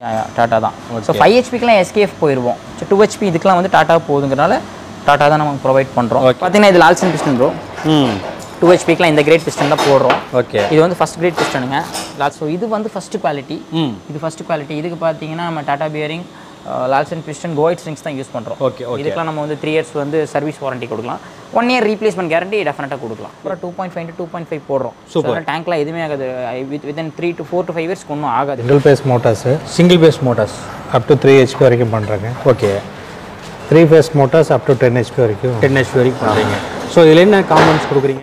Tata தான் so five ஹெச்பிக்கெலாம் SKF போயிடுவோம் ஸோ டூ ஹெச்பி இதுக்கெலாம் வந்து டாட்டா போகுதுங்கிறனால டாட்டா தான் நமக்கு ப்ரொவைட் பண்ணுறோம் பார்த்தீங்கன்னா இது லால்சன் பிஸ்டன் ப்ரோ ம் டூ ஹெச்பிக்கெலாம் இந்த கிரேட் பிஸ்டன் தான் போடுறோம் ஓகே இது வந்து ஃபஸ்ட் கிரேட் பிஸ்டனுங்க ஸோ இது வந்து ஃபஸ்ட்டு குவாலிட்டி ம் இது ஃபஸ்ட்டு குவாலிட்டி இதுக்கு பார்த்தீங்கன்னா நம்ம டாடா பியரிங் லால்சன் பிஸ்டன் கோயிட் ஸ்ட்ரிங்ஸ் தான் யூஸ் பண்ணுறோம் ஓகே ஓகே இதுக்கெல்லாம் நம்ம வந்து த்ரீ இயர்ஸ் வந்து சர்வீஸ் வாரண்டி கொடுக்கலாம் ஒன் இயர் ரீப்ளேஸ்மெண்ட் கேரண்டி டெஃபினட்டாக கொடுக்கலாம் அப்புறம் two point five two point five போடுறோம் சூப்பர் டேங்க்லாம் எதுவுமே ஆகாது with within three to four to five இயர்ஸ்க்கு ஒன்றும் ஆகாது single phase motors single phase motors up to three HP வரைக்கும் பண்ணுறாங்க okay three phase motors up to ten HP வரைக்கும் டென் ஹெச்பி வரைக்கும் பண்ணுறீங்க ஸோ இதில் என்ன காம்பனன்ஸ் கொடுக்குறீங்க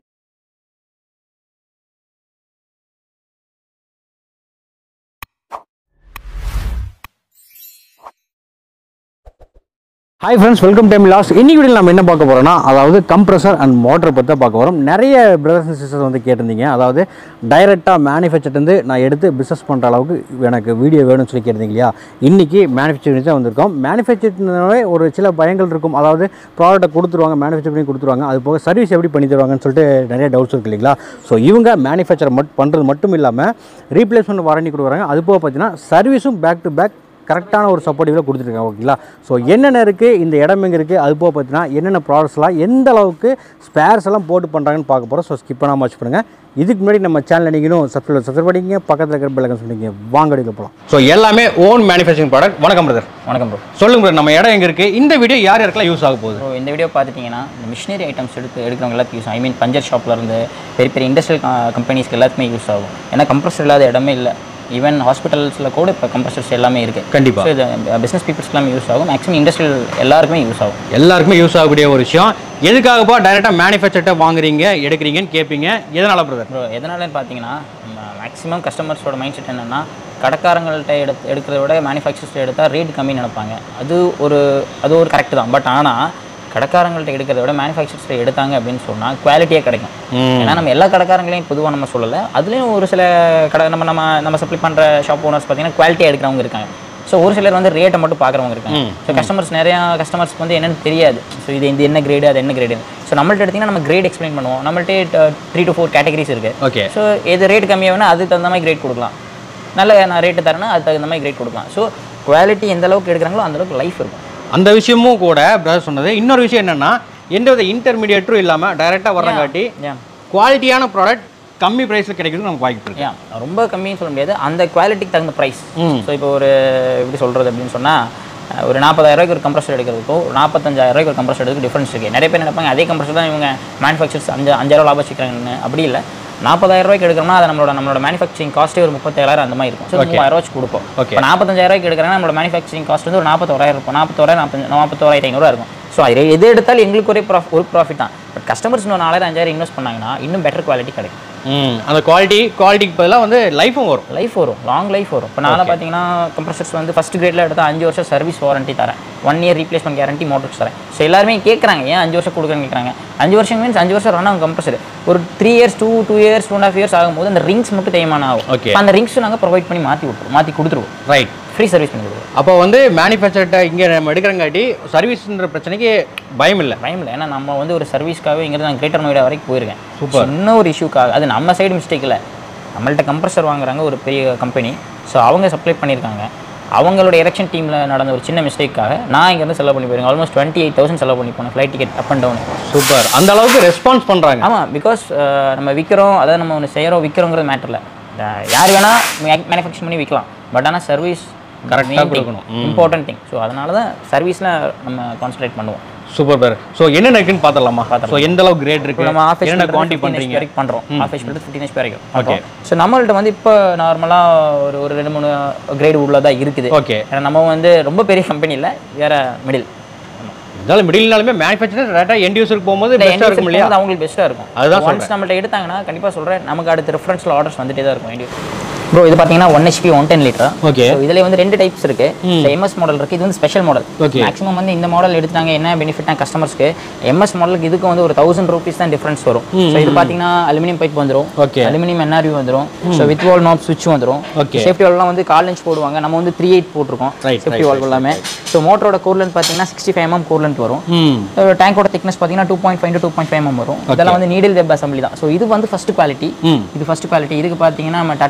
hi friends welcome time loss இன்னைக்கு வீடியோ நம்ம என்ன பார்க்க போகிறோம்னா அதாவது கம்ப்ரஸர் அண்ட் மோட்டரை பற்றி தான் பார்க்க போகிறோம் நிறைய பிரதர்ஸ் அண்ட் சிஸ்டர்ஸ் வந்து கேட்டிருந்தீங்க அதாவது டைரெக்டாக மேனுஃபேக்சர்லேருந்து நான் எடுத்து பிஸ்னஸ் பண்ணுற அளவுக்கு எனக்கு வீடியோ வேணும்னு சொல்லி கேட்டிருந்தீங்க இல்லையா இன்றைக்கி மேனுஃபேக்சரிங் தான் வந்திருக்கோம் மேனுஃபேக்சரிங்னாலே ஒரு சில பயங்கள் இருக்கும் அதாவது ப்ராடக்ட்டை கொடுத்துருவாங்க மேனுஃபேக்சர் பண்ணி கொடுத்துருவாங்க அது போக சர்வீஸ் எப்படி பண்ணி தருவாங்கன்னு சொல்லிட்டு நிறைய டவுட்ஸ் இருக்கு இல்லைங்களா ஸோ இவங்க மேனுஃபேக்சர் மட் பண்ணுறது மட்டும் இல்லாமல் ரீப்ளேஸ்மெண்ட் வாரண்டி கொடுக்குறாங்க அது போக பார்த்தீங்கன்னா சர்வீஸும் பேக் டு பேக் கரெக்டான ஒரு சப்போர்ட்டிவில் கொடுத்துருக்காங்க ஓகேங்களா ஸோ என்னென்ன இருக்குது இந்த இடம் எங்கே இருக்குது அது போக பார்த்தீங்கன்னா என்னென்ன ப்ராடக்ட்ஸ்லாம் எந்த அளவுக்கு ஸ்பேர்ஸ் எல்லாம் போட்டு பண்ணுறாங்கன்னு பார்க்க போகிறோம் ஸோ ஸ்கிப் பண்ணாமல் வச்சு பண்ணுங்கள் இதுக்கு முன்னாடி நம்ம சேனல் நீங்களும் சப்ஸ்கிரைப் சப்ஸ்கிரைப் பண்ணிங்க பக்கத்தில் இருக்கிற பெல்லக்கன் சொன்னீங்க வாங்க எடுக்க போகலாம் ஸோ எல்லாமே ஓன் மேனுஃபேக்சரிங் ப்ராடக்ட் வணக்கம் பிரதர் வணக்கம் ப்ரோ சொல்லுங்க பிரதர் நம்ம இடம் எங்கே இருக்குது இந்த வீடியோ யார் யாருக்கெல்லாம் யூஸ் ஆக போகுது ஸோ இந்த வீடியோ பார்த்துட்டிங்கன்னா இந்த மிஷினரி ஐட்டம்ஸ் எடுத்து எடுக்கிறவங்க எல்லாத்துக்கும் யூஸ் ஐ மீன் பஞ்சர் ஷாப்ல இருந்து பெரிய பெரிய இண்டஸ்ட்ரியல் கம்பெனிஸ்க்கு எல்லாத்துக்குமே யூஸ் ஆகும் ஏன்னா கம்ப்ரஸர் இல்லாத இடமே இல்லை ஈவன் ஹாஸ்பிட்டல்ஸில் கூட இப்போ கம்ப்ரஸர்ஸ் எல்லாமே இருக்குது கண்டிப்பா. ஸோ இது பிஸ்னஸ் பீப்புள்ஸ்க்கு எல்லாமே யூஸ் ஆகும் மேக்ஸிமம் இண்டஸ்ட்ரியல் எல்லாருக்குமே யூஸ் ஆகும் எல்லாருக்குமே யூஸ் ஆகக்கூடிய ஒரு விஷயம் எதுக்காகப்பா டைரெக்டாக மேனுஃபேக்சர்ட்ட வாங்குறீங்க எடுக்கிறீங்கன்னு கேட்பீங்க எதனால் பிரதர் ப்ரோ எதனாலன்னு பார்த்தீங்கன்னா மேக்ஸிமம் கஸ்டமர்ஸோட மைண்ட் செட் என்னென்னா கடைக்காரங்கள்ட்ட எடுத்து எடுக்கிறத விட மேனுஃபேக்சர்ஸ்ட்டு எடுத்தால் ரேட் கம்மி நினைப்பாங்க அது ஒரு அது ஒரு கரெக்ட் தான் பட் ஆனால் கடைக்காரங்கள்ட்ட எடுக்கிறத விட மேனுஃபேக்சர்ஸ்ட்டு எடுத்தாங்க அப்படின்னு சொன்னால் குவாலிட்டியாக கிடைக்கும் ஏன்னா நம்ம எல்லா கடைக்காரங்களையும் பொதுவாக நம்ம சொல்லலை அதுலேயும் ஒரு சில கடை நம்ம நம்ம நம்ம சப்ளை பண்ணுற ஷாப் ஓனர்ஸ் பார்த்தீங்கன்னா குவாலிட்டியாக எடுக்கிறவங்க இருக்காங்க ஸோ ஒரு சிலர் வந்து ரேட்டை மட்டும் பார்க்குறவங்க இருக்காங்க ஸோ கஸ்டமர்ஸ் நிறையா கஸ்டமர்ஸ்க்கு வந்து என்னன்னு தெரியாது ஸோ இது இது என்ன கிரேடு அது என்ன கிரேடு ஸோ நம்மள்ட்ட எடுத்திங்கன்னா நம்ம கிரேட் எக்ஸ்பிளைன் பண்ணுவோம் நம்மள்ட்ட த்ரீ டு ஃபோர் கேட்டகரிஸ் இருக்குது ஓகே ஸோ எது ரேட் கம்மியாகனா அதுக்கு தகுந்த மாதிரி கிரேட் கொடுக்கலாம் நல்ல நான் ரேட்டு தரேன்னா அதுக்கு தகுந்த மாதிரி கிரேட் கொடுக்கலாம் ஸோ குவாலிட்டி எந்த அளவுக்கு எடுக்கிறாங்களோ அந்த அளவுக்கு லைஃப் இருக்கும் அந்த விஷயமும் கூட பிரதர் சொன்னது இன்னொரு விஷயம் என்னன்னா எந்த வித இன்டர்மீடியேட்டும் இல்லாமல் டைரெக்டாக வரங்காட்டி ஏன் குவாலிட்டியான ப்ராடக்ட் கம்மி ப்ரைஸில் கிடைக்கிறது நமக்கு வாய்ப்பு இருக்கு ஏன் ரொம்ப கம்மின்னு சொல்ல முடியாது அந்த குவாலிட்டிக்கு தகுந்த ப்ரைஸ் ம். ஸோ இப்போ ஒரு எப்படி சொல்கிறது அப்படின்னு சொன்னால் ஒரு நாற்பதாயிரம் ரூபாய்க்கு ஒரு கம்ப்ரஸர் எடுக்கிறதுக்கும் ஒரு நாற்பத்தஞ்சாயிரம் ரூபாய்க்கு ஒரு கம்ப்ரஸர் எடுக்க டிஃப்ரென்ஸ் இருக்குது நிறைய பேர் நினைப்பாங்க அதே கம்ப்ரஸர் தான் இவங்க மேனுஃபேக்சர்ஸ் அஞ்சு அஞ்சாயிரம் லாபம் வச்சுக்கிறாங்கன்னு அப்படி இல்லை நாற்பதாயிரம் ரூபாய்க்கு எடுக்கிறோம்னா அது நம்மளோட நம்மளோட மேனுஃபேக்சரிங் காஸ்ட்டே ஒரு முப்பத்தாயிரம் அந்த மாதிரி இருக்கும் ஸோ மூவாயிரம் வச்சு கொடுப்போம் Okay. இப்போ நாற்பத்தஞ்சாயிரம் ரூபாய்க்கு எடுக்கிறாங்கன்னா நம்மளோட மேனுஃபேக்சரிங் காஸ்ட் வந்து ஒரு நாற்பத்தோராயிரம் இருக்கும் நாற்பத்தோராயிரம் நாற்பத்தஞ்சு நாற்பத்தோராயிரத்தி ஐநூறுவா இருக்கும் ஸோ அது எது எடுத்தாலும் எங்களுக்கு ஒரே ப்ராஃப் ஒரு ப்ராஃபிட் தான் பட் கஸ்டமர்ஸ் இன்னும் நாலாயிரம் அஞ்சாயிரம் இன்வெஸ்ட் பண்ணாங்கன்னா இன்னும் பெட்டர் குவாலிட்டி கிடைக்கும் ம் அந்த குவாலிட்டி குவாலிட்டிக்கு பதிலாக வந்து லைஃபும் வரும் லைஃப் வரும் லாங் லைஃப் வரும் இப்போ நான் பார்த்தீங்கன்னா கம்ப்ரஸர்ஸ் வந்து ஃபஸ்ட் கிரேடில் எடுத்தால் அஞ்சு வருஷம் சர்வீஸ் வாரண்டி தரேன் one year replacement guarantee motors தரேன் ஸோ எல்லாருமே கேட்குறாங்க ஏன் அஞ்சு வருஷம் கொடுக்குறேன்னு கேட்குறாங்க அஞ்சு வருஷம் மீன்ஸ் அஞ்சு வருஷம் ரன் ஆகும் கம்ப்ரஸர் ஒரு three years two two years two and half years ஆகும்போது அந்த ரிங்ஸ் மட்டும் தேய்மானம் ஆகும் Okay. அப்ப அந்த ரிங்ஸ் நாங்கள் ப்ரொவைட் பண்ணி மாற்றி விட்டுருவோம் மாற்றி கொடுத்துருவோம் ரைட் ஃப்ரீ சர்வீஸ் பண்ணி கொடுத்துருவோம் அப்போ வந்து மேனுஃபேக்சர்கிட்ட இங்கே நம்ம எடுக்கிறங்காட்டி சர்வீஸ்ன்ற பிரச்சனைக்கு பயம் இல்லை பயம் இல்லை ஏன்னா நம்ம வந்து ஒரு சர்வீஸ்க்காகவே இங்கே நான் கிரேட்டர் நோய்டா வரைக்கும் போயிருக்கேன் சூப்பர் இன்னும் ஒரு இஷ்யூக்காக அது நம்ம சைடு மிஸ்டேக் இல்லை நம்மள்ட்ட கம்ப்ரஸர் வாங்குறாங்க ஒரு பெரிய கம்பெனி ஸோ அவங்க சப்ளை பண்ணியிருக்காங்க அவங்களோட எலெக்ஷன் டீமில் நடந்த ஒரு சின்ன மிஸ்டேக்காக நான் இங்கேருந்து செலவு பண்ணி போயிருக்கேன் ஆல்மோஸ்ட் டுவெண்ட்டி எயிட் தௌசண்ட் செலவு பண்ணி போனேன் flight ticket up and down super அந்த அளவுக்கு ரெஸ்பான்ஸ் பண்ணுறாங்க ஆமாம் பிகாஸ் நம்ம விற்கிறோம் அதாவது நம்ம ஒன்று செய்கிறோம் விற்கிறோங்கிறது மேட்டரில் யார் வேணால் மேனுஃபேக்சர் பண்ணி விற்கலாம் பட் ஆனால் சர்வீஸ் Correct-ஆ கொடுக்கணும். இம்பார்ட்டன்ட் திங் ஸோ அதனால தான் சர்வீஸில் நம்ம கான்சன்ட்ரேட் பண்ணுவோம் சூப்பர் பேர் ஸோ என்னென்ன இருக்குன்னு பார்த்துடலாமா ஸோ எந்த அளவுக்கு கிரேட் இருக்கு நம்ம ஆஃபீஸ் என்னென்ன குவான்டி பண்ணுறீங்க வரைக்கும் பண்ணுறோம் ஆஃபீஸ் ஃபில்டர் ஃபிஃப்டின் ஹெச்பி வரைக்கும் Okay. ஸோ நம்மள்ட்ட வந்து இப்போ நார்மலாக ஒரு ஒரு ரெண்டு மூணு கிரேடு உள்ளதாக இருக்குது ஓகே ஏன்னா நம்ம வந்து ரொம்ப பெரிய கம்பெனி இல்லை வேற மிடில் இருந்தாலும் மிடில்னாலுமே மேனுஃபேக்சர் டேரெக்டாக எண்ட் யூஸருக்கு போகும்போது பெஸ்ட்டாக இருக்கும் இல்லையா அவங்களுக்கு பெஸ்ட்டாக இருக்கும் அதுதான் ஒன்ஸ் நம்மள்ட்ட எடுத்தாங்கன்னா கண்டிப்பாக சொல்கிறேன் நமக்கு அடுத்த ரெஃபரன்ஸில் ஆர்டர்ஸ் வந்துட்டே தான் இருக்கும் எண்டியூ ப்ரோ இது பார்த்தீங்கன்னா one HP one ten litre okay இதுல வந்து ரெண்டு டைப்ஸ் இருக்கு எம்எஸ் மாடல் இருக்கு இது வந்து ஸ்பெஷல் மாடல் Okay. மேக்ஸிமம் வந்து இந்த மாடல் எடுத்தாங்க என்ன பெனிஃபிட்னா கஸ்டமர்ஸ்க்கு எம்எஸ் மாடலுக்கு இதுக்கு வந்து ஒரு தௌசண்ட் ருபீஸ் தான் டிஃபரன்ஸ் வரும் ஸோ இது பார்த்தீங்கன்னா அலுமினியம் பைப் வந்துரும் Okay. அலுமினியம் என்ஆர்வி வந்துரும் ஸோ வித் வால் நாப் சுவிட்ச் வந்துரும் Okay. சேஃப்டி வால்வ்லாம் வந்து கால் இன்ச் போடுவாங்க நம்ம வந்து த்ரீ எயிட் போட்டிருக்கோம் Right, சேஃப்டி வால்வ் எல்லாமே ஸோ மோட்டரோட கூர்லன்ட் பார்த்தீங்கன்னா சிக்ஸ்டி ஃபைவ் எம் கூர்லன்ட் வரும் ம் டேங்கோட திக்னஸ் பார்த்தீங்கன்னா two point five two point five வரும் இதெல்லாம் வந்து நீடில் வெப் அசம்பிளி தான் ஸோ இது வந்து ஃபர்ஸ்ட் குவாலிட்டி ம் இது ஃபர்ஸ்ட் குவாலிட்டி இதுக்கு பார்த்தீங்கன்னா நம்ம டாடா பியரிங்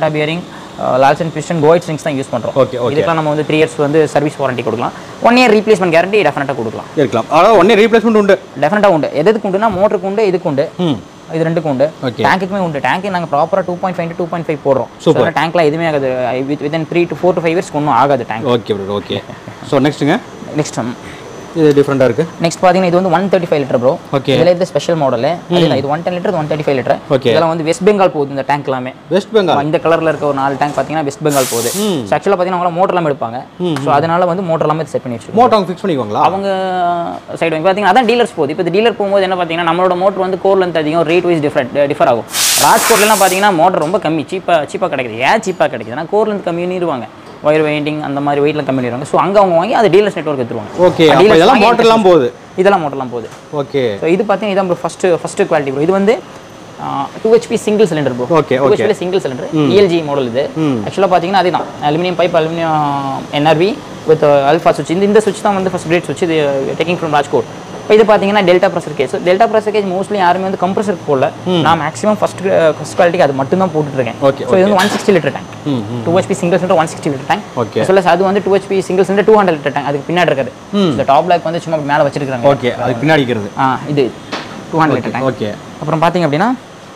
லால்சன் பிஸ்டன் கோயிட் ஸ்ட்ரிங்ஸ் தான் யூஸ் பண்ணுறோம் Okay, okay. இதுக்கெல்லாம் நம்ம வந்து த்ரீ இயர்ஸ் வந்து சர்வீஸ் வாரண்டி கொடுக்கலாம் ஒன் இயர் ரீப்ளேஸ்மெண்ட் கேரண்டி டெஃபினட்டாக கொடுக்கலாம் இருக்கலாம் அதாவது ஒன்னே ரீப்ளேஸ்மெண்ட் உண்டு டெஃபினட்டாக உண்டு எது எதுக்கு உண்டுனா மோட்டருக்கு உண்டு இதுக்கு உண்டு ம் இது ரெண்டுக்கும் உண்டு Okay. டேங்க்குமே உண்டு டேங்க்கு நாங்கள் ப்ராப்பராக two point five two point five போடுறோம் Super. டேங்க்லாம் எதுவுமே ஆகாது with within three to four to five இயர்ஸ்க்கு ஒன்றும் ஆகாது tank okay bro okay so நெக்ஸ்ட்டுங்க நெக்ஸ்ட் இது டிஃப்ரெண்ட்டாக இருக்குது நெக்ஸ்ட் பார்த்தீங்கன்னா இது வந்து one thirty five litre bro Okay. இதில் இது ஸ்பெஷல் மாடல் இது one ten litre one thirty five litre Okay. இதெல்லாம் வந்து வெஸ்ட் பெங்கால் போகுது இந்த டேங்க் எல்லாமே வெஸ்ட் பெங்கால் இந்த கலர்ல இருக்க ஒரு நாலு டேங்க் பார்த்தீங்கன்னா வெஸ்ட் பெங்கால் போகுது ஸோ ஆக்சுவலாக பார்த்தீங்கன்னா அவங்க மோட்டர் எல்லாமே எடுப்பாங்க ஸோ அதனால வந்து மோட்டர் எல்லாமே செட் பண்ணி வச்சிருக்கோம் மோட்டோ அவங்க ஃபிக்ஸ் பண்ணிக்குவாங்களா அவங்க சைடு வாங்கி பார்த்தீங்கன்னா அதான் டீலர்ஸ் போகுது இப்போ டீலர் போகும்போது என்ன பார்த்தீங்கன்னா நம்மளோட மோட்டர் வந்து கோர் லென்த் அதிகம் ரேட் வைஸ் டிஃப்ரெண்ட் டிஃபர் ஆகும் ராஜ்கோட்லாம் பார்த்தீங்கன்னா மோட்டர் ரொம்ப கம்மி சீப்பாக சீப்பாக கிடைக்குது ஏன் சீப்பாக கிடைக்குதுன்னா கோர் லென்த் கம்மினிடுவாங்க ஒயர் வெயிண்டிங் அந்த மாதிரி வெயிட்லாம் கம்மி பண்ணிடுவாங்க ஸோ அங்கே அவங்க வாங்கி அது டீலர்ஸ் நெட்ஒர்க் எடுத்துருவாங்க ஓகே அப்போ Dealers இதெல்லாம் வாங்கி மோட்டர்லாம் போகுது இதெல்லாம் மோட்டர்லாம் போகுது ஓகே ஸோ இது பார்த்தீங்கன்னா இதான் bro first first quality bro இது வந்து two HP single cylinder bro Okay, two ஹெச்பியில் சிங்கிள் சிலிண்டர் இஎல்ஜி மாடல் இது ஆக்சுவலாக பார்த்தீங்கன்னா அதுதான் aluminium pipe aluminium NRV with alpha சுவிட்ச் இந்த இந்த சுவிட்ச் தான் வந்து ஃபஸ்ட் கிரேட் சுவிட்ச் இது டேக்கிங் ஃப்ரம் ராஜ்கோட் இப்போ இது பார்த்தீங்கன்னா delta pressure case delta pressure case mostly யாருமே வந்து கம்ப்ரஸர் போடல நான் மேக்ஸிமம் ஃபஸ்ட் ஃபஸ்ட் குவாலிட்டிக்கு அது மட்டும் தான் போட்டுருக்கேன் Okay, ஸோ இது வந்து one sixty litre tank two HP single cylinder one sixty litre tank Okay. So அது வந்து two HP single cylinder two hundred litre tank அதுக்கு பின்னாடி இருக்காது இந்த டாப் லைக் வந்து சும்மா மேலே வச்சிருக்காங்க ஓகே அதுக்கு பின்னாடி இருக்கிறது ஆ இது two hundred litre tank okay அப்புறம் பார்த்தீங்க அப்படின்னா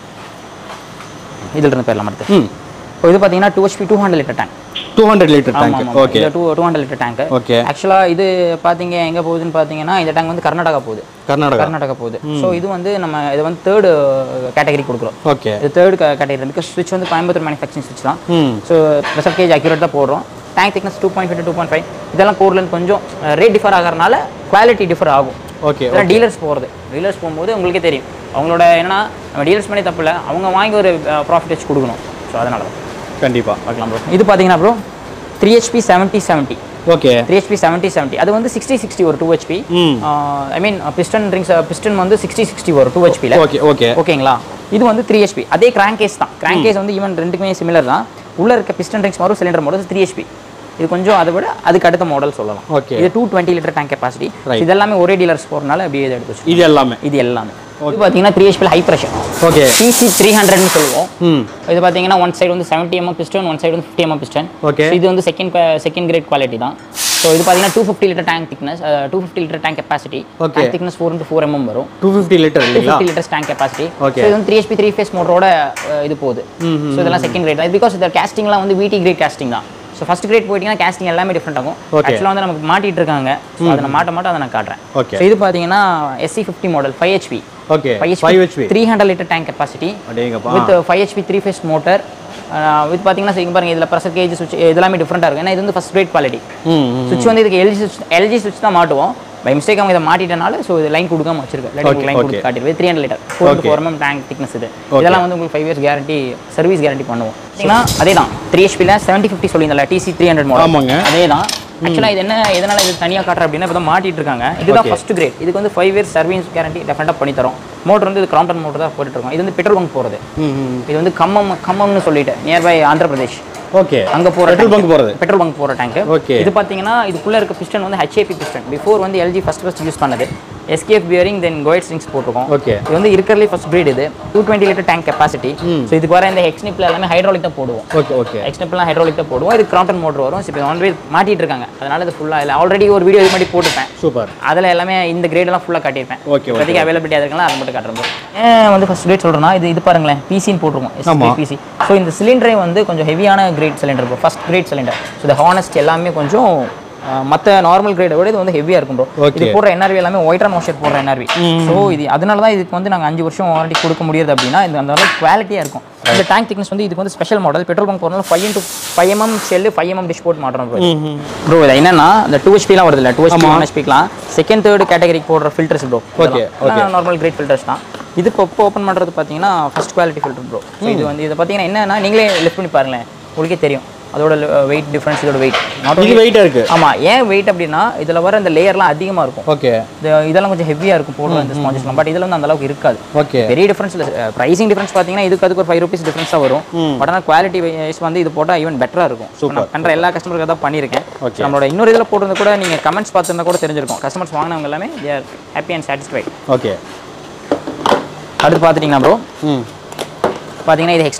இதில் இருந்து போயிடலாம் அடுத்து ம் இப்போ இது பார்த்தீங்கன்னா two HP two hundred litre tank two hundred litre tank okay two two hundred litre tank okay ஆக்சுவலாக இது பார்த்தீங்க எங்கே போகுதுன்னு பார்த்தீங்கன்னா இந்த டேங்க் வந்து கர்நாடகா போகுது கர்நாடகா கர்நாடகா போகுது ஸோ இது வந்து நம்ம இது வந்து தேர்டு கேட்டகரி கொடுக்குறோம் ஓகே இது தேர்ட் கேட்டகரி பிகாஸ் ஸ்விட்ச் வந்து கோயம்புத்தூர் மேனுஃபேக்சரிங் ஸ்விட்ச் தான் ம் ஸோ ப்ரெஷர் கேஜ் அக்யூரேட் தான் போடுறோம் tank thickness two point five two point five இதெல்லாம் கோர்லேருந்து கொஞ்சம் ரேட் டிஃபர் ஆகிறனால குவாலிட்டி டிஃபர் ஆகும் ஓகே இதெல்லாம் டீலர்ஸ் போகிறது டீலர்ஸ் போகும்போது உங்களுக்கே தெரியும் அவங்களோட என்னன்னா நம்ம டீலர்ஸ் பண்ணி தப்பு இல்லை அவங்க வாங்கி ஒரு ப்ராஃபிட் வச்சு கொடுக்கணும் ஸோ அதனால தான் கண்டிப்பாக பார்க்கலாம் ப்ரோ இது பார்த்தீங்கன்னா bro three HP seventy seventy okay three HP seventy seventy அது வந்து சிக்ஸ்டி சிக்ஸ்டி ஒரு two HP hmm I mean piston rings piston வந்து சிக்ஸ்டி சிக்ஸ்டி வரும் டூ ஹெச்பியில் ஓகே ஓகே ஓகேங்களா இது வந்து த்ரீ ஹெச்பி அதே கிராங்க் கேஸ் தான் கிராங்க் கேஸ் வந்து ஈவன் ரெண்டுக்குமே சிமிலர் தான் உள்ள இருக்க பிஸ்டன் ரிங்ஸ் மாறும் சிலிண்டர் மாடல் த்ரீ ஹெச்பி இது கொஞ்சம் அதை விட அதுக்கு அடுத்த மாடல் சொல்லலாம் ஓகே இது two twenty litre tank capacity Right. இது எல்லாமே ஒரே டீலர்ஸ் போகிறனால அப்படியே இதை எடுத்து வச்சு இது எல்லாமே இது எல்லாமே இது பார்த்தீங்கன்னா த்ரீ ஹெச்பியில் high pressure okay CC three ஹண்ட்ரட்னு சொல்லுவோம் ம் இது பார்த்தீங்கன்னா ஒன் சைடு வந்து seventy MM piston one side வந்து ஃபிஃப்டி எம்எம் பிஸ்டன் Okay. இது வந்து செகண்ட் செகண்ட் கிரேட் குவாலிட்டி தான் ஸோ இது பார்த்தீங்கன்னா two fifty litre tank thickness two fifty litre tank capacity Okay. Tank thickness four into four MM வரும் two fifty litre two இல்லைங்களா fifty litres tank capacity Okay. So இது வந்து three HP three phase மோட்டரோட இது போகுது so இதெல்லாம் second grade தான் because இந்த கேஸ்டிங்லாம் வந்து விடி கிரேட் கேஸ்டிங் தான் ஸோ ஃபஸ்ட் கிரேட் போயிட்டீங்கன்னா கேஸ்டிங் எல்லாமே டிஃப்ரெண்ட் ஆகும் Okay. ஆக்சுவலாக வந்து நமக்கு மாட்டிட்டு இருக்காங்க ஸோ அதை நான் மாட்ட மாட்ட அதை நான் காட்டுறேன் Okay. ஸோ இது பார்த்தீங்கன்னா SC fifty model five HP okay five five HP three hundred litre tank capacity அடேங்கப்பா with five HP three phase motor with பார்த்தீங்கன்னா இங்க பாருங்க இதில் ப்ரெஷர் கேஜ் சுவிட்ச் இதெல்லாமே டிஃப்ரெண்ட்டாக இருக்கும் ஏன்னா இது வந்து ஃபஸ்ட் கிரேட் குவாலிட்டி ம் ம் சுவிட்ச் வந்து இதுக்கு எல்ஜி சுவிட்ச் எல்ஜி சுவிட்ச் தான் மாட்டுவோம் பை மிஸ்டேக் அவங்க இதை மாட்டிட்டனால ஸோ இது லைன் கொடுக்காம வச்சிருக்கேன் Okay, லைன் okay. கொடுத்து காட்டிடுது three hundred litre four Okay. Four MM tank thickness இது இதெல்லாம் வந்து உங்களுக்கு five years guarantee service guarantee பண்ணுவோம் பார்த்தீங்கன்னா அதே தான் த்ரீ ஹெச்பியில் செவன்ட்டி ஃபிஃப்டி சொல்லியிருந்தல டிசி த்ரீ ஹண்ட்ரட் மாடல் ஆமாங்க. அதே தான் ஆக்சுவலாக இது என்ன எதனால இது தனியாக காட்டுற அப்படின்னா இப்போ தான் மாட்டிட்டு இருக்காங்க இதுதான் Okay. ஃபர்ஸ்ட் கிரேட் இதுக்கு வந்து ஃபைவ் இயர்ஸ் சர்வீஸ் கேரண்டி டெஃபினட்டாக பண்ணி தரோம் மோட்டர் வந்து இது கிராம்டன் மோட்டர் தான் போட்டுட்டு இருக்கோம் இது வந்து பெட்ரோல் பங்க் போகிறது ம் ம் இது வந்து கம்மம் கம்மம்னு சொல்லிட்டு நியர்பை ஆந்திர பிரதேஷ் ஓகே அங்க போற பெட்ரோல் பங்க் போகிறது பெட்ரோல் பங்க் போற டேங்க் Okay. இது பாத்தீங்கன்னா இதுக்குள்ள இருக்க பிஸ்டன் வந்து ஹெச்ஏபி பிஸ்டன் பிஃபோர் வந்து எல்ஜி ஃபர்ஸ்ட் ஃபர்ஸ்ட் யூஸ் பண்ணது SKF bearing then coated strings போட்டிருக்கோம் Okay. இது வந்து இருக்கிறதுலே ஃபர்ஸ்ட் பிரீட் இது two twenty litre tank capacity so இதுக்கு வர இந்த ஹெக்ஸ்னிப்ல எல்லாமே ஹைட்ராலிக் தான் போடுவோம் ஓகே ஓகே எக்ஸ்னிப்லாம் ஹைட்ராலிக் தான் போடுவோம் இது கிராம்டன் மோட்டர் வரும் இப்போ ஆல்ரெடி மாட்டிட்டு இருக்காங்க அதனால இது ஃபுல்லாக இல்லை ஆல்ரெடி ஒரு வீடியோ இது மாதிரி போட்டுப்பேன் சூப்பர் அதில் எல்லாமே இந்த கிரேட் எல்லாம் ஃபுல்லாக காட்டியிருப்பேன் Okay, okay. இப்போதைக்கு அவைலபிலிட்டி இருக்கலாம் அதை மட்டும் காட்டுறோம் ஏன் வந்து ஃபர்ஸ்ட் கிரேட் சொல்கிறேன்னா இது இது பாருங்களேன் பிசின்னு போட்டிருக்கோம் ஆமா. பிசி ஸோ இந்த சிலிண்டரே வந்து கொஞ்சம் ஹெவியான grade cylinder bro first grade cylinder so இந்த ஹானஸ்ட் எல்லாமே கொஞ்சம் மற்ற நார்மல் கிரேடை விட இது வந்து ஹெவியாக இருக்கும் ப்ரோ Okay. இது போடுற என்ஆர்வி எல்லாமே ஒயிட் அண்ட் வாஷர் போடுற என்ஆர்வி ஸோ இது அதனால தான் இதுக்கு வந்து நாங்கள் அஞ்சு வருஷம் வாரண்டி கொடுக்க முடியாது அப்படின்னா இது அந்த அளவுக்கு குவாலிட்டியாக இருக்கும் இந்த டேங்க் திக்னஸ் வந்து இதுக்கு வந்து ஸ்பெஷல் மாடல் பெட்ரோல் பங்க் போகிறனால five into five MM shell five MM dish போட்டு மாட்டுறோம் ப்ரோ ப்ரோ இது என்னன்னா இந்த டூ ஹெச்பிலாம் வருது இல்லை டூ ஹெச்பி ஒன் ஹெச்பிக்கலாம் செகண்ட் தேர்ட் கேட்டகரிக்கு போடுற filters bro Okay, okay. Normal grade filters தான் இது இப்போ இப்போ ஓப்பன் பண்ணுறது பார்த்தீங்கன்னா ஃபர்ஸ்ட் குவாலிட்டி ஃபில்டர் ப்ரோ இது வந்து இதை பார்த்தீங்கன்னா என்னன்னா நீங்களே லிஃப்ட் பண்ணி பாருங்களேன் உங்களுக்கே தெரியும் அதோட வெயிட் டிஃப்ரென்ஸ் இதோட வெயிட் நாட் இது வெயிட்டாக இருக்குது ஆமாம் ஏன் வெயிட் அப்படின்னா இதில் வர இந்த லேயர்லாம் அதிகமாக இருக்கும் ஓகே இது இதெல்லாம் கொஞ்சம் ஹெவியாக இருக்கும் போடுற இந்த ஸ்பாஞ்சஸ்லாம் பட் இதில் வந்து அந்த அளவுக்கு இருக்காது ஓகே பெரிய டிஃபரன்ஸ் இல்லை ப்ரைசிங் டிஃபரன்ஸ் பார்த்தீங்கன்னா இதுக்கு அதுக்கு ஒரு ஃபைவ் ருபீஸ் டிஃபரன்ஸ் தான் வரும் பட் ஆனால் குவாலிட்டி வைஸ் வந்து இது போட்டால் ஈவன் பெட்டராக இருக்கும் Super. நான் பண்ணுற எல்லா கஸ்டமருக்கு தான் பண்ணியிருக்கேன் Okay. நம்மளோட இன்னொரு இதில் போட்டிருந்தா கூட நீங்கள் கமெண்ட்ஸ் பார்த்துருந்தா கூட தெரிஞ்சிருக்கும் கஸ்டமர்ஸ் வாங்கினவங்க எல்லாமே their happy and satisfied okay அடுத்து பார்த்துட்டிங்கன்னா ப்ரோ ம் பார்த்தீங்கன்னா இது ஹெக்ஸ்னிப்பிள்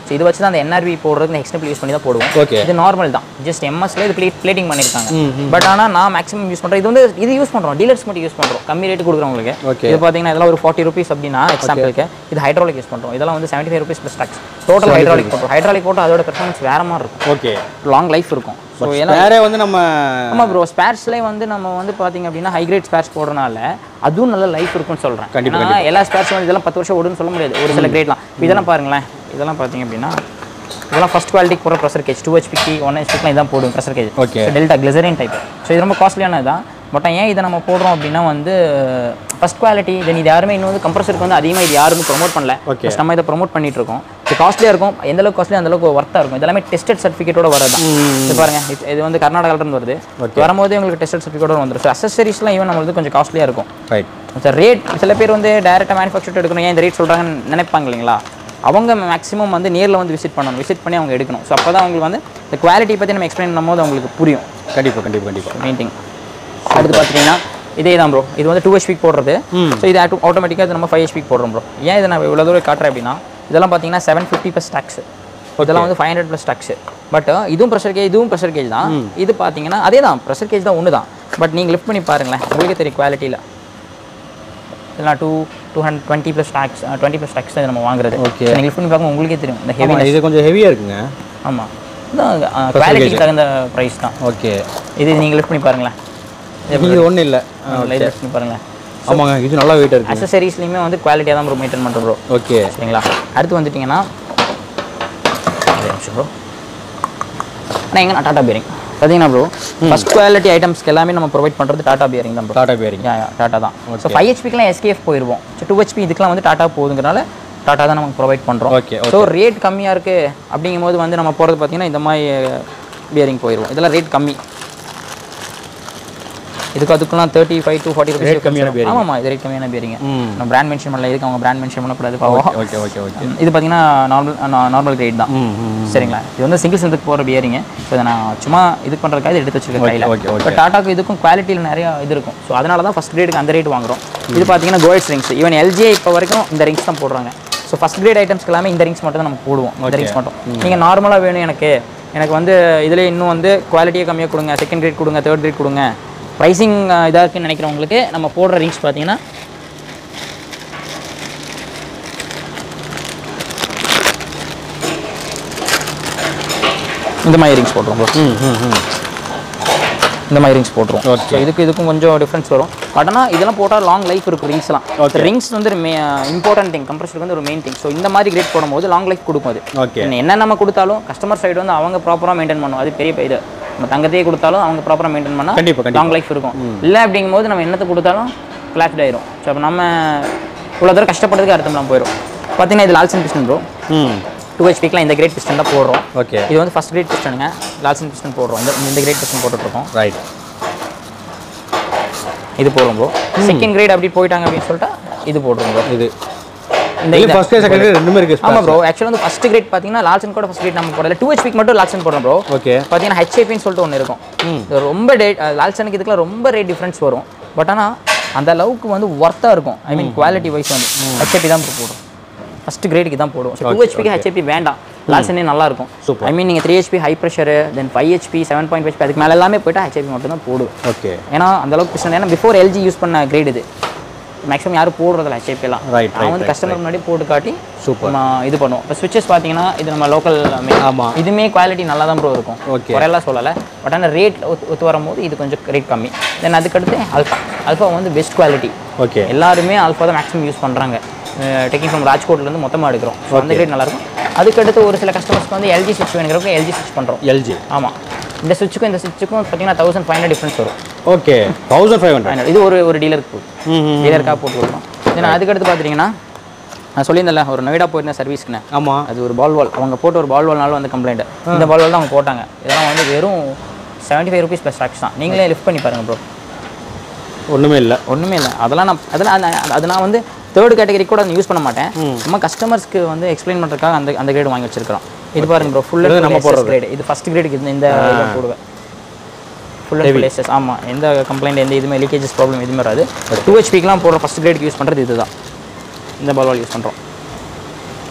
ஸோ இது வச்சு தான் அந்த என்ஆர்வி போடுறதுக்கு எக்ஸ்டெம்பிள் யூஸ் பண்ணி தான் போடுவோம் Okay. இது நார்மல் தான் ஜஸ்ட் எம்எஸ்ல இது பிளேட்டிங் பண்ணியிருக்காங்க பட் ஆனால் நான் மேக்ஸிமம் யூஸ் பண்ணுறேன் இது வந்து இது யூஸ் பண்ணுறோம் டீலர்ஸ் மட்டும் யூஸ் பண்ணுறோம் கம்மி ரேட்டு கொடுக்குறவங்களுக்கு Okay. இது பார்த்தீங்கன்னா இதெல்லாம் ஒரு ஃபார்ட்டி ருபீஸ் அப்படின்னா எக்ஸாம்பிளுக்கு இது ஹைட்ராலிக் யூஸ் பண்ணுறோம் இதெல்லாம் வந்து seventy five rupees plus tax total hydraulic போட்டோம் ஹைட்ராலிக் போட்டு அதோட பெர்ஃபார்மன்ஸ் வேற மாதிரி இருக்கும் ஓகே லாங் லைஃப் இருக்கும் ஸோ ஏன்னா வேற வந்து நம்ம ஆமாம் ப்ரோ ஸ்பேர்ஸ்லேயே வந்து நம்ம வந்து பார்த்தீங்க அப்படின்னா ஹை கிரேட் ஸ்பேர்ஸ் போடுறனால அதுவும் நல்ல லைஃப் இருக்கும்னு சொல்கிறேன் கண்டிப்பா, ஏன்னா எல்லா ஸ்பேர்ஸும் வந்து இதெல்லாம் பத்து வருஷம் ஓடுன்னு சொல்ல முடியாது ஒரு சில கிரேட்லாம் இதெல்லாம் பாருங்களேன் இதெல்லாம் பார்த்தீங்க அப்படின்னா இதெல்லாம் ஃபஸ்ட் குவாலிட்டிக்கு போகிற ப்ரெஷர் கேஜ் டூ ஹெச்பிக்கு ஒன் ஹெச்பிக்குலாம் இதான் போடும் pressure gauge Okay. Delta glycerine type so இது ரொம்ப காஸ்ட்லியானது தான் பட் ஏன் இதை நம்ம போடுறோம் அப்படின்னா வந்து ஃபஸ்ட் குவாலிட்டி தென் இது யாருமே இன்னும் வந்து கம்ப்ரஸருக்கு வந்து அதிகமாக இது யாருமே ப்ரோமோட் பண்ணல Okay. Just நம்ம இதை ப்ரோமோட் பண்ணிட்டு இருக்கோம் இது காஸ்ட்லியாக இருக்கும் எந்த அளவுக்கு காஸ்ட்லி அந்த அளவுக்கு ஒர்த்தாக இருக்கும் இதெல்லாமே டெஸ்டட் சர்டிஃபிகேட்டோட வரது இது பாருங்க இது- இது வந்து கர்நாடகால இருந்து வருது வரும்போது உங்களுக்கு டெஸ்டட் சர்டிஃபிகேட்டோட வந்துடும் ஸோ அசசரிஸ்லாம் ஈவன் நம்மளுக்கு கொஞ்சம் காஸ்ட்லியாக இருக்கும் ரைட் சார் ரேட் சில பேர் வந்து டேரெக்டாக மேனுஃபேக்சர் எடுக்கணும் ஏன் இந்த ரேட் சொல்கிறாங்கன்னு நினைப்பாங்க இல்லைங்களா அவங்க மேக்ஸிமம் வந்து நேரில் வந்து விசிட் பண்ணணும் விசிட் பண்ணி அவங்க எடுக்கணும் ஸோ அப்போ தான் அவங்களுக்கு வந்து இந்த குவாலிட்டி பற்றி நம்ம எக்ஸ்பிளைன் பண்ணும்போது அவங்களுக்கு புரியும் கண்டிப்பா கண்டிப்பா கண்டிப்பா பெயிண்டிங் அடுத்து பார்த்தீங்கன்னா இதே தான் ப்ரோ இது வந்து டூ ஹெச்பிக்கு போடுறது ஸோ இது ஆட்டோமேட்டிக்காக இது நம்ம ஃபைவ் ஹெச்பிக்கு போடுறோம் ப்ரோ ஏன் இதை நான் இவ்வளோ தூரம் காட்டுறேன் அப்படின்னா இதெல்லாம் பார்த்தீங்கன்னா செவன் ஃபிஃப்டி ப்ளஸ் டேக்ஸ் இதெல்லாம் வந்து five hundred plus tax but இதுவும் ப்ரெஷர் கேஜ் இதுவும் ப்ரெஷர் கேஜ் தான் இது பார்த்தீங்கன்னா அதே தான் ப்ரெஷர் கேஜ் தான் ஒன்று தான் பட் நீங்கள் லிஃப்ட் பண்ணி பாருங்களேன் உங்களுக்கே தெரியும் குவாலிட்டியில் இதெல்லாம் two two hundred twenty plus tax twenty plus tax தான் நம்ம வாங்குறது Okay. நீங்கள் லிஃப்ட் பண்ணி பார்க்கும் உங்களுக்கே தெரியும் இந்த ஹெவி ஆமா, இது கொஞ்சம் ஹெவியா இருக்குங்க ஆமாம் குவாலிட்டிக்கு தகுந்த ப்ரைஸ் தான் ஓகே இது நீங்கள் லிஃப்ட் பண்ணி பாருங்களேன் இது ஒண்ணும் இல்ல லைட் லிஃப்ட் பண்ணி பாருங்களேன் ஆமாங்க இது நல்லா வெயிட் இருக்கு அசசரிஸ்லையுமே வந்து குவாலிட்டியாக தான் ப்ரோ மெயின்டைன் பண்ணுறோம் ப்ரோ ஓகே சரிங்களா அடுத்து வந்துட்டிங்கன்னா ஒரே நிமிஷம் ப்ரோ நான் எங்கே டாடா பியரிங் பார்த்தீங்கன்னா ப்ரோ ஃபஸ்ட் குவாலிட்டி ஐட்டம்ஸ்க்கு எல்லாமே நம்ம ப்ரொவைட் பண்ணுறது டாடா பியரிங் தான் bro Tata bearing yeah Tata தான் ஸோ ஃபைவ் ஹெச்பிக்கெலாம் எஸ்கேஎஃப் போயிடுவோம் ஸோ டூ ஹெச்பி இதுக்கெலாம் வந்து டாட்டா போகுதுங்கிறனால டாட்டா தான் நமக்கு ப்ரொவைட் பண்ணுறோம் Okay, ஸோ ரேட் கம்மியாக இருக்குது அப்படிங்கும்போது வந்து நம்ம போகிறது பார்த்தீங்கன்னா இந்த மாதிரி பியரிங் போயிடுவோம் இதெல்லாம் ரேட் கம்மி இதுக்கு அதுக்குலாம் thirty five to forty rupees கம்மியான bearing. ஆமாம் இது ரேட் கம்மியான பியரிங் ம் நம்ம பிராண்ட் மென்ஷன் பண்ணல இதுக்கு அவங்க பிராண்ட் மென்ஷன் பண்ணக்கூடாது பாவம் ஓகே ஓகே ஓகே இது பார்த்தீங்கன்னா நார்மல் நார்மல் கிரேட் தான் ம் ம் சரிங்களா இது வந்து சிங்கிள் சென்த்துக்கு போகிற பியரிங்க ஸோ இதை நான் சும்மா இது பண்ணுறதுக்காக எடுத்து வச்சிருக்கேன் கையில் okay, okay. இப்போ டாட்டாக்கு இதுக்கும் குவாலிட்டியில் நிறைய இது இருக்கும் ஸோ அதனால தான் ஃபஸ்ட் கிரேடுக்கு அந்த ரேட் வாங்குறோம் இது பார்த்தீங்கன்னா கோல்ட்ஸ் ரிங்ஸ் ஈவன் எல்ஜிஏ இப்போ வரைக்கும் இந்த ரிங்ஸ் தான் போடுறாங்க ஸோ ஃபஸ்ட் கிரேட் ஐட்டம்ஸ்க்கு எல்லாமே இந்த ரிங்ஸ் மட்டும் தான் நம்ம போடுவோம் இந்த ரிங்ஸ் மட்டும் நீங்கள் நார்மலாக வேணும் எனக்கு எனக்கு வந்து இதில் இன்னும் வந்து குவாலிட்டியை கம்மியாக கொடுங்க செகண்ட் கிரேட் கொடுங்க தேர்ட் கிரேட் கொடுங்க ப்ரைஸிங் இதாக இருக்குன்னு நினைக்கிறவங்களுக்கு நம்ம போடுற ரிங்ஸ் பார்த்தீங்கன்னா இந்த மாதிரி ரிங்ஸ் போட்டுருவோம் bro. ம் ம் ம் இந்த மாதிரி ரிங்ஸ் போட்டுருவோம் Okay. ஸோ இதுக்கு இதுக்கும் கொஞ்சம் டிஃப்ரென்ஸ் வரும் பட் ஆனால் இதெல்லாம் போட்டால் லாங் லைஃப் இருக்கும் ரிங்ஸ்லாம் Okay. ரிங்ஸ் வந்து மே இம்பார்ட்டன்ட் திங் கம்ப்ரஸருக்கு வந்து ஒரு மெயின் திங் ஸோ இந்த மாதிரி கிரேட் போடும்போது லாங் லைஃப் கொடுக்கும் அது ஓகே என்ன என்ன நம்ம கொடுத்தாலும் கஸ்டமர் சைடு வந்து அவங்க ப்ராப்பராக மெயின்டைன் பண்ணும் அது பெரிய இது நம்ம தங்கத்தையே கொடுத்தாலும் அவங்க ப்ராப்பராக மெயின்டைன் கண்டிப்பா, பண்ணால் கண்டிப்பா. லாங் லைஃப் இருக்கும் இல்லை அப்படிங்கும்போது நம்ம என்னத்தை கொடுத்தாலும் கிளாஸ்ட் ஆயிரும் ஸோ அப்போ நம்ம இவ்வளோ தூரம் கஷ்டப்படுறதுக்கு அர்த்தம்லாம் போயிடும் பார்த்தீங்கன்னா இது லால்சன் பிஸ்டன் ப்ரோ ம் டூ ஹெச்பிக்கெலாம் இந்த கிரேட் பிஸ்டன் தான் போடுறோம் ஓகே இது வந்து ஃபஸ்ட் கிரேட் பிஸ்டனுங்க லால்சன் பிஸ்டன் போடுறோம் இந்த இந்த கிரேட் பிஸ்டன் போட்டுட்ருக்கோம் ரைட் இது போடுறோம் ப்ரோ செகண்ட் கிரேட் அப்படி போயிட்டாங்க அப்படின்னு சொல்லிட்டு இது போடுறோம் ப்ரோ இது இந்த இது இது ஃபர்ஸ்ட் செகண்ட் கிரேட் ரெண்டுமே இருக்கு ஆமா ப்ரோ ஆக்சுவலாக வந்து ஃபஸ்ட் கிரேட் பார்த்தீங்கன்னா லால்சன் கூட ஃபஸ்ட் கிரேட் நம்ம போடல டூ ஹெச்பிக்கு மட்டும் லால்சன் போடுறோம் ப்ரோ ஓகே பார்த்தீங்கன்னா ஹெச்ஐபின்னு சொல்லிட்டு ஒன்று இருக்கும் இது ரொம்ப ரேட் லால்சனுக்கு இதுக்குலாம் ரொம்ப ரேட் டிஃப்ரென்ஸ் வரும் பட் ஆனால் அந்த அளவுக்கு வந்து ஒர்த்தாக இருக்கும் ஐ மீன் குவாலிட்டி வைஸ் வந்து ஹெச்ஐபி தான் bro போடும் ஃபஸ்ட் கிரேடுக்கு தான் போடுவோம் ஸோ டூ ஹெச்பிக்கு ஹெச்ஐபி வேண்டாம் லால்சனே நல்லா இருக்கும் Super. ஐ மீன் நீங்கள் three HP high pressure then five HP seven point HP அதுக்கு மேலே எல்லாமே போயிட்டு ஹெச்ஐபி மட்டும் தான் போடுவேன் ஓகே ஏன்னா அந்த அளவுக்கு பிரச்சனை ஏன்னா பிஃபோர் எல்ஜி யூஸ் பண்ண கிரேட் இது மேக்ஸிமம் யாரும் போடுறதில்ல ஹெச்ஐபி எல்லாம் Right, right, நான் வந்து right, கஸ்டமர் முன்னாடி போட்டு காட்டி Super. நம்ம இது பண்ணுவோம் இப்போ ஸ்விட்சஸ் பார்த்தீங்கன்னா இது நம்ம லோக்கல் ஆமா. இதுமே குவாலிட்டி நல்லா தான் ப்ரோ இருக்கும் Okay. குறையெல்லாம் சொல்லலை பட் ஆனால் ரேட் ஒத்து ஒத்து வரும்போது இது கொஞ்சம் ரேட் கம்மி தென் அதுக்கடுத்து அல்ஃபா அல்ஃபா வந்து பெஸ்ட் குவாலிட்டி ஓகே எல்லாருமே அல்ஃபா தான் மேக்ஸிமம் யூஸ் பண்ணுறாங்க டெக்கிங் ஃப்ரம் ராஜ்கோட்லேருந்து மொத்தமாக எடுக்கிறோம் So, அந்த கிரேட் நல்லாயிருக்கும் அதுக்கடுத்து ஒரு சில கஸ்டமர்ஸ்க்கு வந்து எல்ஜி சுவிட்ச் வேணுங்கிறப்ப எல்ஜி சுவிட்ச் பண்ணுறோம் எல்ஜி ஆமாம் இந்த சுவிட்சுக்கும் இந்த சுவிட்சுக்கும் பார்த்தீங்கன்னா தௌசண்ட் ஃபைவ் ஹண்ட்ரட் டிஃப்ரென்ஸ் வரும் ஓகே தௌசண்ட் ஃபைவ் ஹண்ட்ரட் 500. இது ஒரு ஒரு டீலருக்கு போகுது ம் டீலருக்காக போட்டு கொடுக்குறோம் தென் அதுக்கடுத்து பார்த்துட்டிங்கன்னா நான் சொல்லியிருந்தேன்ல ஒரு நொய்டா போயிருந்த சர்வீஸ்க்குன்னு ஆமாம் அது ஒரு பால் வால் அவங்க போட்ட ஒரு பால் வால்னால வந்து கம்ப்ளைண்ட் இந்த பால் வால் தான் அவங்க போட்டாங்க இதெல்லாம் வந்து வெறும் seventy five rupees plus tax தான் நீங்களே லிஃப்ட் பண்ணி பாருங்க ப்ரோ ஒன்றுமே இல்லை ஒன்றுமே இல்லை அதெல்லாம் நான் அதெல்லாம் அந்த- அது நான் வந்து தேர்ட் கேட்டகரி கூட யூஸ் பண்ண மாட்டேன் நம்ம கஸ்டமர்ஸ்க்கு வந்து எக்ஸ்பிளைன் பண்ணுறதுக்காக அந்த அந்த கிரேட் வாங்கி வச்சிருக்கிறோம் இது பாருங்க ப்ரோ ஃபுல் இது நம்ம போடுறது. கிரேட் இது ஃபஸ்ட் கிரேடுக்கு இந்த இந்த இதை போடுவேன் ஃபுல் அண்ட் ஃபுல் எஸ்எஸ் ஆமாம் எந்த கம்ப்ளைண்ட் எந்த இதுவுமே லீக்கேஜஸ் ப்ராப்ளம் எதுவுமே வராது டூ ஹெச்பிக்கெலாம் போடுற ஃபஸ்ட் கிரேடுக்கு யூஸ் பண்ணுறது இதுதான் இந்த பால்வால் யூஸ் பண்ணுறோம்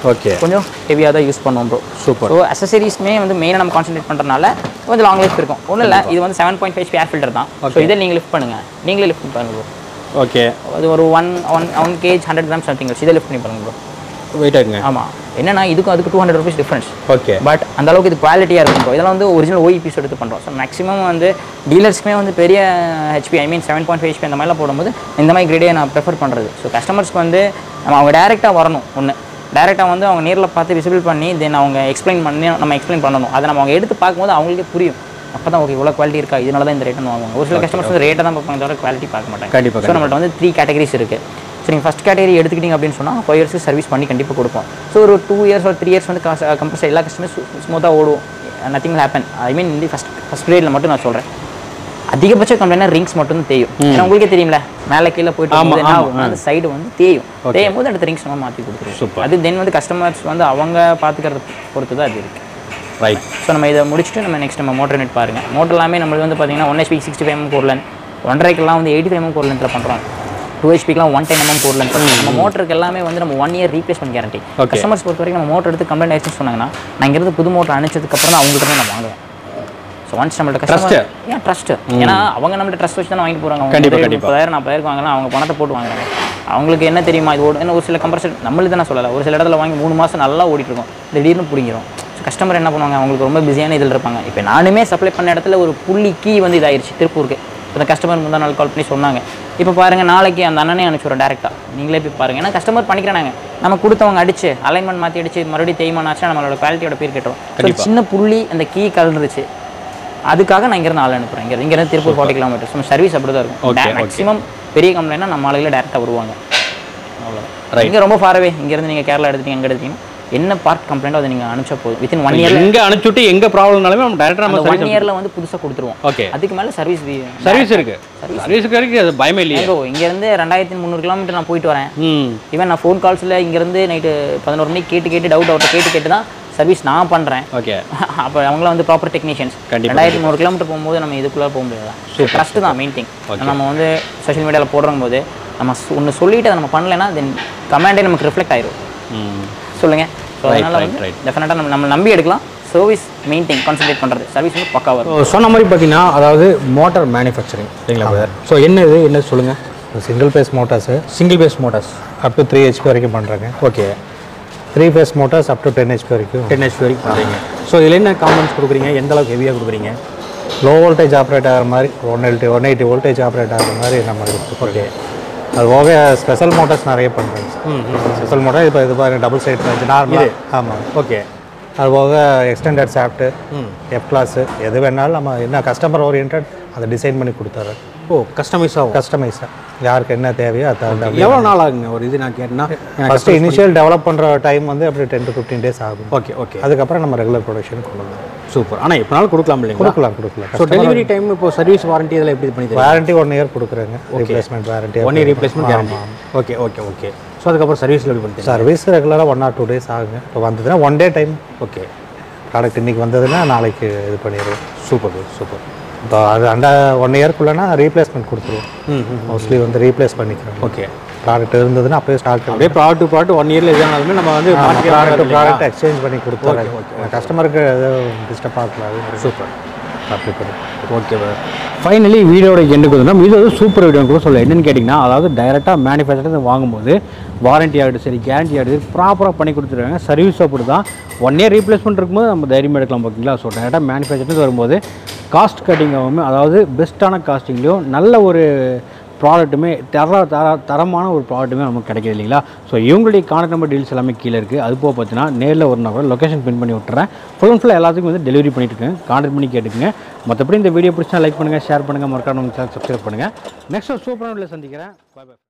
ஓகே கொஞ்சம் ஹெவியாக தான் யூஸ் பண்ணுவோம் ப்ரோ Super. ஸோ அசசரிஸ்மே வந்து மெயினாக நம்ம கான்சென்ட்ரேட் பண்ணுறதுனால கொஞ்சம் லாங் லைஃப் இருக்கும் ஒன்றும் இல்லை இது வந்து seven point five air filter தான் ஸோ இதை நீங்கள் லிஃப்ட் பண்ணுங்கள் நீங்களே லிஃப்ட் பண்ணுங்க ப்ரோ ஓகே அது ஒரு one one one kg hundred gram something இதை லிஃப்ட் பண்ணி பாருங்க ப்ரோ வெயிட் ஆகுங்க ஆமாம் என்னன்னா இதுக்கும் அதுக்கு two hundred rupees difference okay but அந்த அளவுக்கு இது குவாலிட்டியாக இருக்கும் bro. இதெல்லாம் வந்து ஒரிஜினல் ஓஇபிஸ் எடுத்து பண்ணுறோம் ஸோ மேக்ஸிமம் வந்து டீலர்ஸ்க்குமே வந்து பெரிய HP I mean seven point five HP அந்த மாதிரிலாம் போடும்போது இந்த மாதிரி கிரேடே நான் ப்ரிஃபர் பண்ணுறது ஸோ கஸ்டமர்ஸ்க்கு வந்து நம்ம அவங்க டேரெக்டாக வரணும் ஒன்று டேரெக்டாக வந்து அவங்க நேரில் பார்த்து விசிபிள் பண்ணி தென் அவங்க எக்ஸ்பிளைன் பண்ணி நம்ம எக்ஸ்பிளைன் பண்ணணும் அதை நம்ம அவங்க எடுத்து பார்க்கும்போது அவங்களுக்கே புரியும் அப்போ தான் ஓகே இவ்வளோ குவாலிட்டி இருக்கா இதனால தான் இந்த ரேட்னு வாங்குவாங்க ஒரு சில கஸ்டமர்ஸ் வந்து ரேட்டை தான் பார்ப்பாங்க தவிர குவாலிட்டி பார்க்க மாட்டாங்க கண்டிப்பா, ஸோ நம்மள்ட்ட வந்து த்ரீ கேட்டகரிஸ் இருக்குது ஸோ நீங்கள் ஃபஸ்ட் கேட்டகரி எடுத்துக்கிட்டீங்க அப்படின்னு சொன்னால் ஃபைவ் இயர்ஸ் சர்வீஸ் பண்ணி கண்டிப்பாக கொடுப்போம் ஸோ ஒரு டூ இயர்ஸ் ஒரு த்ரீ இயர்ஸ் வந்து கம்பல்சரி எல்லா கஸ்டமர்ஸ் ஸ்மூத்தாக ஓடும் நத்திங் ஹேப்பன் ஐ மீன் இந்த ஃபஸ்ட் ஃபஸ்ட் கிரேடில் மட்டும் நான் சொல்கிறேன் அதிகபட்ச கம்ப்ளைண்ட் ரிங்ஸ் மட்டும் தான் தேயும் ஏன்னா உங்களுக்கே தெரியும்ல மேலே கீழே போயிட்டு வரும்போது என்ன ஆகும்? அந்த சைடு வந்து தேயும் தேயும் போது அடுத்த ரிங்ஸ் நம்ம மாற்றி கொடுத்துருவோம் அது தென் வந்து கஸ்டமர்ஸ் வந்து அவங்க பார்த்துக்கிறத பொறுத்து தான் அது இருக்குது ரைட் ஸோ நம்ம இதை முடிச்சுட்டு நம்ம நெக்ஸ்ட் நம்ம மோட்டர் நெட் பாருங்கள் மோட்டர் எல்லாமே நம்மளுக்கு வந்து பார்த்தீங்கன்னா one HP sixty five M கோர்லன் ஒன்றரைக்கெல்லாம் வந்து எயிட்டி ஃபைவ் எம் கோர்லன்ட்டில் பண்ணுறோம் டூ ஹெச்பிக்கெலாம் ஒன் டென் எம்எம் கோர்லன் நம்ம மோட்டருக்கு எல்லாமே வந்து நம்ம one year replacement guarantee Okay. Customers பொறுத்த வரைக்கும் நம்ம மோட்டர் எடுத்து கம்ப்ளைண்ட் ஆயிடுச்சுன்னு சொன்னாங்கன்னா நான் இங்கிருந்து புது மோட்டர் அனுப்பிச்சதுக்கப்புறம் தான் அவங்கள்ட்ட நான் வாங்குவேன் ஸோ ஒன்ஸ் நம்மள்ட்ட Trust. கஸ்டமர் ஏன் ட்ரஸ்ட் ஏன்னா அவங்க நம்மள்ட்ட ட்ரஸ்ட் வச்சு தானே வாங்கிட்டு போகிறாங்க கண்டிப்பா, அவங்க கண்டிப்பா. முப்பதாயிரம் நாற்பதாயிரம் வாங்கலாம் அவங்க பணத்தை போட்டு வாங்குறாங்க அவங்களுக்கு என்ன தெரியுமா இது ஓடும் ஏன்னா ஒரு சில கம்பர்சன் நம்மளுக்கு தான் சொல்லலை ஒரு சில இடத்துல வாங்கி மூணு மாதம் நல்லா ஓடிட்டு இருக்கும் திடீர்னு பிடிங்கிரும் கஸ்டமர் என்ன பண்ணுவாங்க அவங்களுக்கு ரொம்ப பிஸியான இதில் இருப்பாங்க இப்போ நானுமே சப்ளை பண்ண இடத்துல ஒரு புள்ளி கீ வந்து இதாயிருச்சு திருப்பூருக்கு இப்போ கஸ்டமர் முந்தா நாள் கால் பண்ணி சொன்னாங்க இப்போ பாருங்கள் நாளைக்கு அந்த அண்ணனே அனுப்பிச்சுடுறோம் டேரெக்டாக நீங்களே போய் பாருங்கள் ஏன்னா கஸ்டமர் பண்ணிக்கிறாங்க நம்ம கொடுத்தவங்க அடிச்சு அலைன்மெண்ட் மாற்றி அடிச்சு மறுபடியும் தேய்மானம் ஆச்சுன்னா நம்மளோட குவாலிட்டியோட பேர் கேட்டோம் ஒரு சின்ன புள்ளி அந்த கீ கலந்துருச்சு அதுக்காக நான் இங்கேருந்து ஆள் அனுப்புகிறேன் இங்கே இங்கேருந்து திருப்பூர் ஃபார்ட்டி கிலோமீட்டர்ஸ் நம்ம சர்வீஸ் அப்படி தான் Okay, இருக்கும் மேக்ஸிமம் பெரிய கம்ப்ளைண்ட்னா நம்ம ஆளுகளை டேரெக்டாக வருவாங்க அவ்வளோதான் Right. இங்கே ரொம்ப ஃபாரவே இங்கேருந்து நீங்கள் கேரளா எடுத்தீங்க எங்கே எடுத்தீங்கன்னா என்ன பார்ட் கம்ப்ளைண்ட்டோ அதை நீங்கள் அனுப்பிச்சா போதும் வித்தின் ஒன் இயரில் எங்க அனுப்பிச்சுட்டு எங்க ப்ராப்ளம்னாலுமே நம்ம டேரக்டா அந்த நம்ம ஒன் சர்வீஸ் இயரில் வந்து புதுசாக கொடுத்துருவோம் ஓகே அதுக்கு மேலே சர்வீஸ் சர்வீஸ் இருக்கு சர்வீஸுக்கு வரைக்கும் அது பயமே இல்லையே எங்கோ இங்கேருந்து ரெண்டாயிரத்தி முந்நூறு கிலோமீட்டர் நான் போயிட்டு வரேன் ம் ஈவன் நான் ஃபோன் கால்ஸில் இங்கேருந்து நைட்டு பதினோரு மணிக்கு கேட்டு கேட்டு டவுட் அவர்கிட்ட கேட்டு கேட்டு தான் சர்வீஸ் நான் பண்ணுறேன் ஓகே அப்போ அவங்களாம் வந்து ப்ராப்பர் டெக்னீஷியன்ஸ் கண்டிப்பா, ரெண்டாயிரத்தி நூறு கிலோமீட்டர் போகும்போது நம்ம இதுக்குள்ளே போக முடியாது ட்ரஸ்ட் தான் மெயின் திங் நம்ம வந்து சோஷியல் மீடியாவில் போடுறோம் போது நம்ம ஒன்று சொல்லிட்டு அதை நம்ம பண்ணலைன்னா தென் கமாண்டே நமக்கு ரிஃப்ளெக்ட் ஆயிரும் ம் சொல்லுங்க ஸோ Right, அதனால right, வந்து right. டெஃபினட்டாக நம்ம நம்ம நம்பி எடுக்கலாம் சர்வீஸ் மெயின் திங் கான்சென்ட்ரேட் பண்ணுறது சர்வீஸ் வந்து பக்கா வரும் சொன்ன மாதிரி பார்த்தீங்கன்னா அதாவது மோட்டார் மேனுஃபேக்சரிங் சரிங்களா பிரதர் ஸோ என்ன இது என்ன சொல்லுங்கள் single phase motors single phase motors up to three HP வரைக்கும் பண்ணுறாங்க okay three phase motors up to ten HP வரைக்கும் டென் ஹெச்பி வரைக்கும் பண்ணுறீங்க ஸோ இதில் என்ன காம்பனன்ஸ் கொடுக்குறீங்க எந்த அளவுக்கு ஹெவியாக கொடுக்குறீங்க லோ வோல்டேஜ் ஆப்ரேட் ஆகிற மாதிரி one eighty one eighty voltage operate ஆகிற மாதிரி நம்ம ஓகே அது போக ஸ்பெஷல் மோட்டார்ஸ் நிறைய பண்ணுறோங்க ஸ்பெஷல் மோட்டார் இப்போ இது பாருங்க டபுள் சைட் இருந்துச்சு நார்மலாக ஆமாம் ஓகே அது போக எக்ஸ்டெண்டட் சாஃப்ட்டு எஃப் கிளாஸு எது வேணாலும் நம்ம என்ன கஸ்டமர் ஓரியன்ட் அதை டிசைன் பண்ணி கொடுத்தாரு ஓ கஸ்டமைஸ் ஆகும் கஸ்டமைஸாக யாருக்கு என்ன தேவையோ அது தகுந்த எவ்வளோ நாள் ஆகுங்க ஒரு இது நான் கேட்டேன்னா ஃபஸ்ட்டு இனிஷியல் டெவலப் பண்ணுற டைம் வந்து அப்படி டென் டு ஃபிஃப்டீன் டேஸ் ஆகும் ஓகே ஓகே அதுக்கப்புறம் நம்ம ரெகுலர் ப்ரொடக்ஷன் கொண்டு வரலாம் சூப்பர் ஆனால் எப்போனாலும் கொடுக்கலாம் இல்லைங்களா கொடுக்கலாம் கொடுக்கலாம் ஸோ டெலிவரி டைம் இப்போ சர்வீஸ் வாரண்டி இதெல்லாம் எப்படி இது பண்ணி தருவீங்க வாரண்டி ஒன் இயர் கொடுக்குறேங்க replacement warranty one year replacement guarantee okay okay okay so அதுக்கப்புறம் சர்வீஸில் எப்படி பண்ணி தருவீங்க சர்வீஸ் ரெகுலராக ஒன் ஆர் டூ டேஸ் ஆகுங்க இப்போ வந்ததுன்னா one day time okay product இன்னைக்கு வந்ததுன்னா நாளைக்கு இது பண்ணிடுவோம் சூப்பர் சூப்பர் இப்போ அது அந்த ஒன் இயர்க்குள்ளனா ரீப்ளேஸ்மெண்ட் கொடுத்துருவோம் ம் ம் மோஸ்ட்லி வந்து ரீப்ளேஸ் பண்ணிக்கிறோம் ஓகே ப்ராடக்ட் இருந்ததுன்னா அப்படியே ஸ்டார்ட் அப்படியே ப்ராடக்ட் டு ப்ராடக்ட் ஒன் இயரில் எதுனாலுமே நம்ம வந்து ப்ராடக்ட் ப்ராடக்ட் எக்ஸ்சேஞ்ச் பண்ணி கொடுத்துறோம் கஸ்டமருக்கு எதுவும் டிஸ்டர்ப் ஆகக்கூடாது சூப்பர் அப்படி பண்ணி ஓகே ஃபைனலி வீடியோட எண்டுக்கு வந்து நம்ம இது வந்து சூப்பர் வீடியோன்னு கூட சொல்ல என்னன்னு கேட்டிங்கன்னா அதாவது டைரெக்டாக மேனுஃபேக்சர் வாங்கும்போது வாரண்டி ஆகிடும் சரி கேரண்டி ஆகிடுது ப்ராப்பராக பண்ணி கொடுத்துருவாங்க சர்வீஸ் அப்படி தான் ஒன் இயர் ரீப்ளேஸ்மெண்ட் இருக்கும்போது நம்ம தைரியமாக எடுக்கலாம் ஓகேங்களா ஸோ டைரெக்டாக மேனுஃபேக்சர்ஸ் வரும்போது காஸ்ட் கட்டிங்காகவும் அதாவது பெஸ்ட்டான காஸ்டிங்லேயும் நல்ல ஒரு ப்ராடக்ட்டுமே தர தர தரமான ஒரு ப்ராடக்ட்டுமே நமக்கு கிடைக்குது இல்லைங்களா ஸோ இவங்களுடைய கான்டாக்ட் நம்பர் டீல்ஸ் எல்லாமே கீழே இருக்குது அது போக பார்த்தீங்கன்னா நேரில் ஒரு நம்பர் லொக்கேஷன் பின் பண்ணி விட்டுறேன் ஃபுல் அண்ட் ஃபுல்லாக எல்லாத்துக்கும் வந்து டெலிவரி பண்ணிட்டு இருக்கேன் கான்டாக்ட் பண்ணி கேட்டுக்கங்க மற்றபடி இந்த வீடியோ பிடிச்சா லைக் பண்ணுங்கள் ஷேர் பண்ணுங்கள் மறக்காம நம்ம சேனல் சப்ஸ்கிரைப் பண்ணுங்கள் நெக்ஸ்ட் ஒரு சூப்பரான வீடியோவில் சந்திக்கிறேன் பாய் பாய்